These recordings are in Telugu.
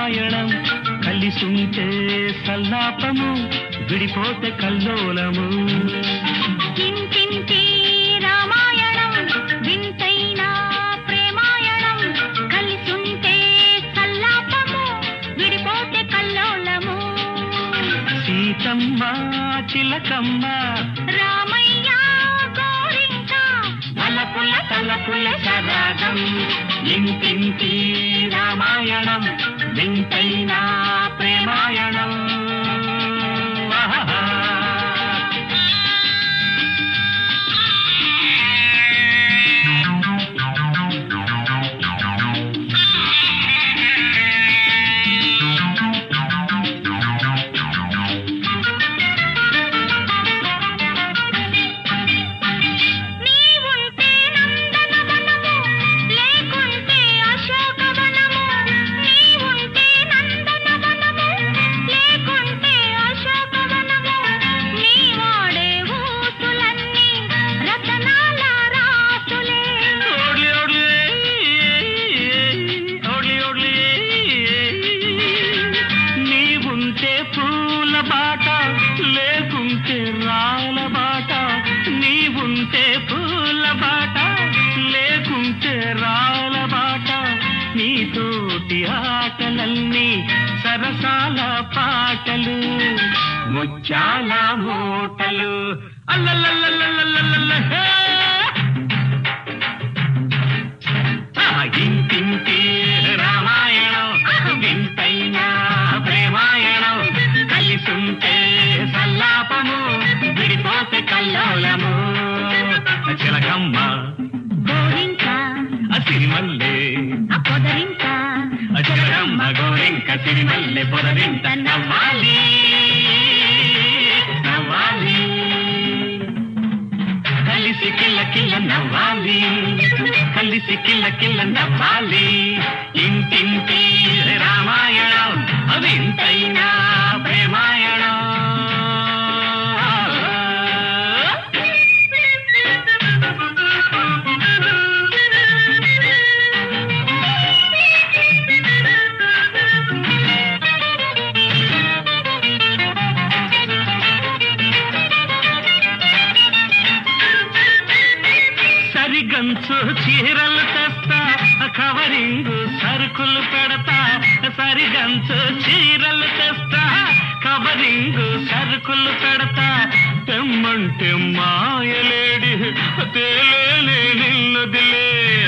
రామాయణం కలిసుంటే సల్లాపము విడిపోతే కల్లోలము ఇంటింటి రామాయణం వింతైన ప్రేమాయణం కలిసుంటే సల్లాపము విడిపోతే కల్లోలము సీతమ్మ చిలకమ్మ రామయ్య గోరింక తలపుల తలపుల సరాగం ఇంటింటి రామాయణం వింతైన ప్రేమాయణం ఆహా. నీవుంటే నందనవనము లేకుంటే అశోకవనము నీవుంటే నందనవనము లేకుంటే అశోకవనము నీ వాడే ఊసులన్నీ రతనాల రాసులే ఓడ్లి ఓడ్లి ఓడ్లి ఓడ్లి నీవుంటే పూల బాట లేకుంటే రాల బాట నీవుంటే పూల బాట లేకుంటే రాల బాట నీతోటి ఆటలన్నీ సరసాల పాటలు ముచ్చాల మూటలు అల్లల్లల్లల్లల్లల్లల్ల హే! ఆ ఇంటింటి రామాయణం వింతైన ప్రేమాయణం కలిసుంటే సల్లాపము విడిపోతే కల్లోలము చిలకమ్మ గోరింక సిరిమల్లె ఆ పొదరింక చిలకమ్మ గోరింక సిరిమల్లె పొదరింట నవ్వాలి నవ్వాలి కలిసి కిల్ల కిల్ల నవ్వాలి కలిసి కిల్ల కిల్ల నవ్వాలి ఇంటింటి రామాయణం అవింతైనా ప్రేమాయణం సరిగంచు చీరలు తెస్తా కవరింగ్ సరుకులు పెడతా సరిగంచు చీరలు తెస్తా కవరింగ్ సరుకులు పెడతా తెమ్మంటే మాయలేడి తేలేనే నిన్నదిలే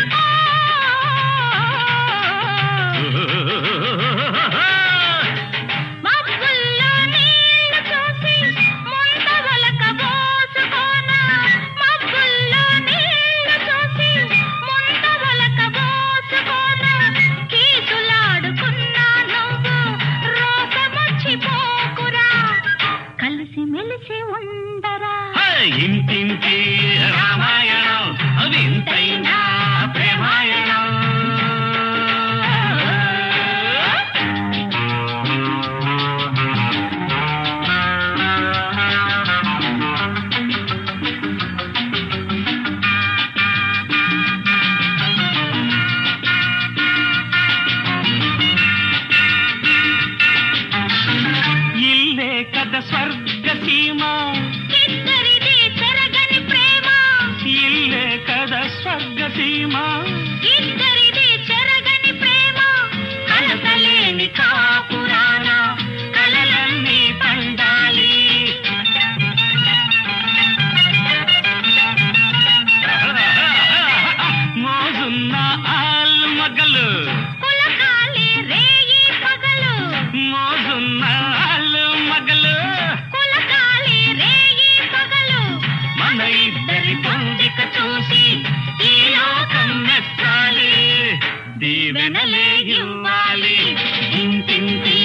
మబ్బుల్లో నీళ్లు చూసి ముందవలక పోసుకోన మబ్బుల్లో నీళ్లు చూసి ముందవలక పోసుకోన కీసులాడుకున్నా నువ్వు రోసమొచ్చి పోకురా కలిసి మెలిసి ఉండరా హే, ఇంటింటి రామాయణం అవింతైనా ప్రేమాయణం ఇల్లే కథ స్వర్గ సీమ ఇద్దరిది చెరగని ప్రేమ ఇల్లే కథ స్వర్గ సీమ ఇద్దరిది చెరగని ప్రేమ కలసలేని కాపురాన కలలన్నీ పండాలి మోజున్న ఆల్ మగలు కులకాలి రేయి పగలు మోజున్న ఆల్ మగలు కులకాలి రేయి పగలు మన ఇద్దరి పొందిక చూసి ఈ లోకం మెచ్చాలి దీవెనలే ఇవ్వాలి ఇంటింటి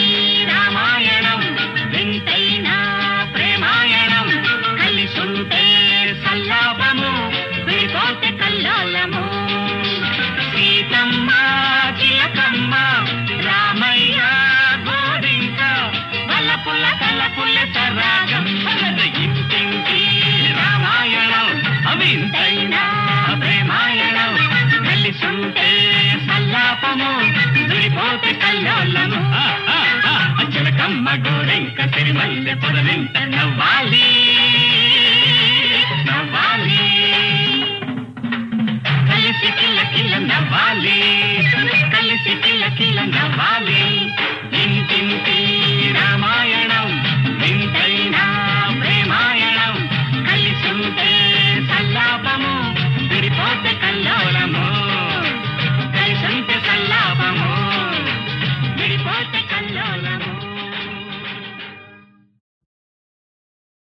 కమ్మ గోరెంక సిరిమల్లె పొదవింట నవ్వాలి నవ్వాలి కలిసి కిల్ల కిల్ల నవ్వాలి కలిసి కిల్ల కిల్ల నవ్వాలి